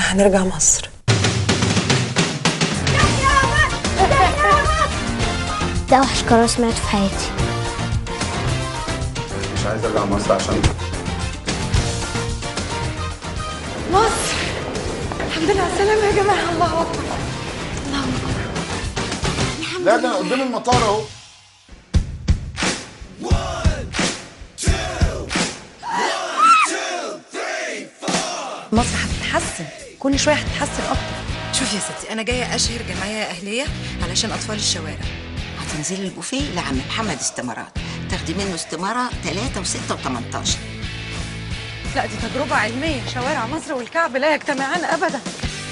هنرجع مصر ده اوحش قرار سمعته في حياتي مش عايز ارجع مصر عشان مصر الحمد لله على السلامة يا جماعة الله أكبر الله أكبر لا ده انا قدام المطار اهو مصر هتتحسن كل شوية هتتحسن أكتر شوفي يا ستي انا جايه اشهر جمعيه اهليه علشان اطفال الشوارع هتنزلي البوفيه لعم محمد استمارات تاخدي منه استمارة 3 و6 و18 لا دي تجربة علمية شوارع مصر والكعب لا يجتمعان أبدا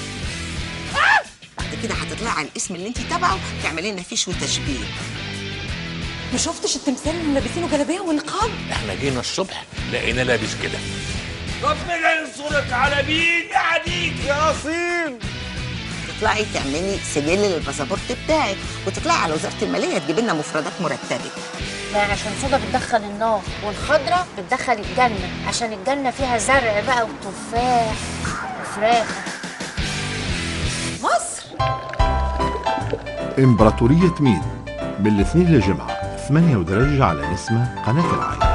بعد كده هتطلعي على الاسم اللي انت تبعه تعملي لنا فيش وتشبيه ما شفتش التمثال اللي لابسينه جلابية ونقاب احنا جينا الصبح لقينا لابس كده ربنا ينصرك على مين يا عديد يا اصيل تطلعي تعملي سجل للباسبورت بتاعك وتطلعي على وزارة المالية تجيبي لنا مفردات مرتبك ما عشان صودا بتدخل النار والخضرة بتدخل الجنة عشان الجنة فيها زرع بقى وتفاح وفراخ مصر إمبراطورية مين من الاثنين للجمعة 8 ودرجة على نسمة قناة العين